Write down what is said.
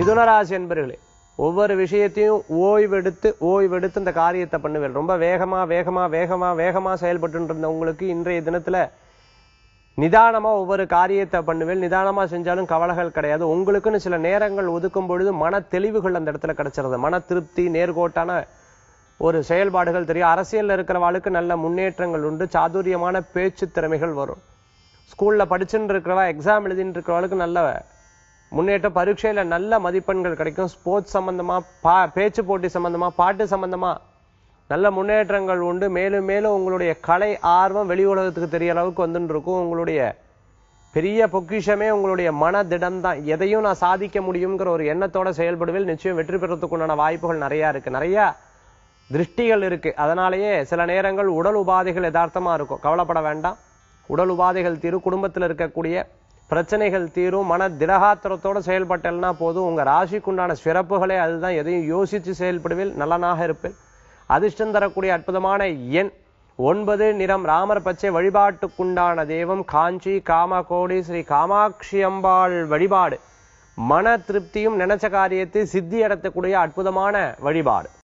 மிதுனராசி என்பர்களே ஒவ்வொரு விஷயத்தையும் ஓய்வெடுத்து ஓய்வெடுத்து இந்த காரியத்தை பண்ணுவேன் ரொம்ப வேகமா வேகமா வேகமா வேகமா செயல்பட்டு இருந்தவங்களுக்கு இன்றைய தினத்துல நிதானமா ஒவ்வொரு காரியத்தை பண்ணுவேன் நிதானமா செஞ்சாலும் கவலைகள் கிடையாது உங்களுக்குன்னு சில நேரங்கள் ஒதுக்கும் பொழுது மன தெளிவுகள் அந்த இடத்துல கிடைச்சிருது மன திருப்தி நேர்கோட்டான ஒரு செயல்பாடுகள் தெரியும் அரசியல்ல இருக்கிறவாளுக்கு நல்ல முன்னேற்றங்கள் உண்டு சாதுரியமான பேச்சு திறமைகள் வரும் ஸ்கூல்ல படிச்சுட்டு இருக்கிறவா எக்ஸாம் எழுதிட்டு இருக்கிறவளுக்கு நல்ல முன்னேற்றம் பரீட்சையில நல்ல மதிப்பெண்கள் கிடைக்கும் ஸ்போர்ட்ஸ் சம்பந்தமா பா பேச்சு போட்டி சம்பந்தமா பாட்டு சம்பந்தமா நல்ல முன்னேற்றங்கள் உண்டு மேலும் மேலும் உங்களுடைய கலை ஆர்வம் வெளி உலகத்துக்கு தெரிய அளவுக்கு வந்துட்டு இருக்கும் உங்களுடைய பெரிய பொக்கிஷமே உங்களுடைய மன திடம் தான் எதையும் நான் சாதிக்க முடியுங்கிற ஒரு எண்ணத்தோட செயல்படுவேன் நிச்சயம் வெற்றி பெறத்துக்கு உண்டான வாய்ப்புகள் நிறைய இருக்கு நிறைய திருஷ்டிகள் இருக்கு அதனாலேயே சில நேரங்கள் உடல் உபாதைகள் யதார்த்தமா இருக்கும் கவலைப்பட வேண்டாம் உடல் உபாதைகள் தீரும் குடும்பத்தில் இருக்கக்கூடிய பிரச்சனைகள் தீரும் மன திடகாத்திரத்தோட செயல்பட்டேன்னா போதும் உங்க ராசிக்குண்டான சிறப்புகளே அதுதான் எதையும் யோசிச்சு செயல்படுவேன் நலனாக இருப்பேன் அதிர்ஷ்டம் தரக்கூடிய அற்புதமான எண் ஒன்பது நிறம் ராமர் பச்சை வழிபாட்டுக்குண்டான தெய்வம் காஞ்சி காமகோடி ஸ்ரீ காமாட்சி அம்பாள் வழிபாடு மன திருப்தியும் நினைச்ச காரியத்தை சித்தி அடையக்கூடிய அற்புதமான வழிபாடு